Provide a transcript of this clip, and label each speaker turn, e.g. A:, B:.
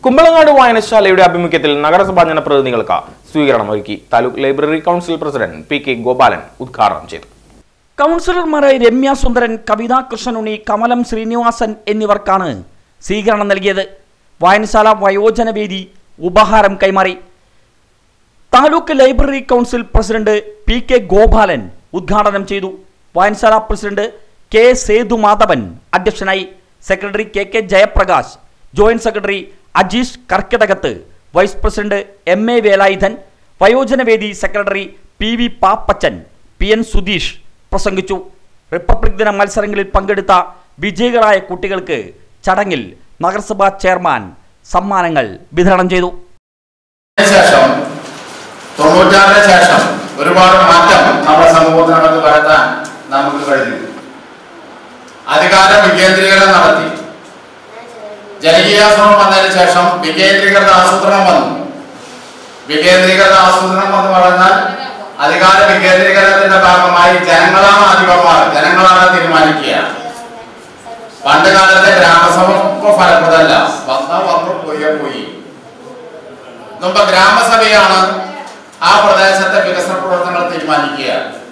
A: കുമ്പളങ്ങാട് വായനശാലയുടെ ആഭിമുഖ്യത്തിൽ നഗരസഭാ ജനപ്രതിനിധികൾക്ക് സ്വീകരണം ഒരുക്കി taluk library council president P K Gopalan ഉദ്ഘാടനം ചെയ്തു
B: കൗൺസിലർമാരായ രമ്യ സുന്ദരൻ കവിതാ കൃഷ്ണനുണ്ണി കമലം ശ്രീനിവാസൻ എന്നിവർക്കാണ് സ്വീകരണം നൽകിയത് വായനശാല വയോജനവേദി ഉപഹാരം കൈമാറി taluk library council president P K Gopalan ഉദ്ഘാടനം ചെയ്തു വായനശാല പ്രസിഡന്റ് കെ സേതുമാധവൻ അധ്യക്ഷനായി secretary K K Jayaprakash joint secretary Ajeesh കർക്കിടകത്ത് vice president M A Velayudhan വയോജനവേദി secretary P V Pappachan P N Sudheesh പ്രസംഗിച്ചു റിപ്പബ്ലിക് ദിന മത്സരങ്ങളിൽ പങ്കെടുത്ത വിജയികളായ കുട്ടികൾക്ക് ചടങ്ങിൽ നഗരസഭാ ചെയർമാൻ സമ്മാനങ്ങൾ വിതരണം ചെയ്തു
C: ശേഷം തൊണ്ണൂറ്റാറിന് ശേഷം ഒരുപാട് മാറ്റം നമ്മുടെ സമൂഹത്തിനകത്ത് വരുത്താൻ നമുക്ക് കഴിഞ്ഞു അധികാര വികേന്ദ്രീകരണം നടത്തി ജനകീയാശ്രമം വന്നതിന് ശേഷം വികേന്ദ്രീകൃത ആസൂത്രണം വന്നു വികേന്ദ്രീകൃത ആസൂത്രണം എന്ന് പറഞ്ഞാൽ അധികാര വികേന്ദ്രീകരണത്തിന്റെ ഭാഗമായി ജനങ്ങളാണ് അധിപന്മാർ ജനങ്ങളാണ് തീരുമാനിക്കുക പണ്ട് കാലത്തെ ഗ്രാമസഭ ഇപ്പൊ ഫലപ്രദമല്ല വന്ന വന്നു പോയ പോയി മുമ്പ് ഗ്രാമസഭയാണ് ആ പ്രദേശത്തെ വികസന പ്രവർത്തനങ്ങൾ തീരുമാനിക്കുക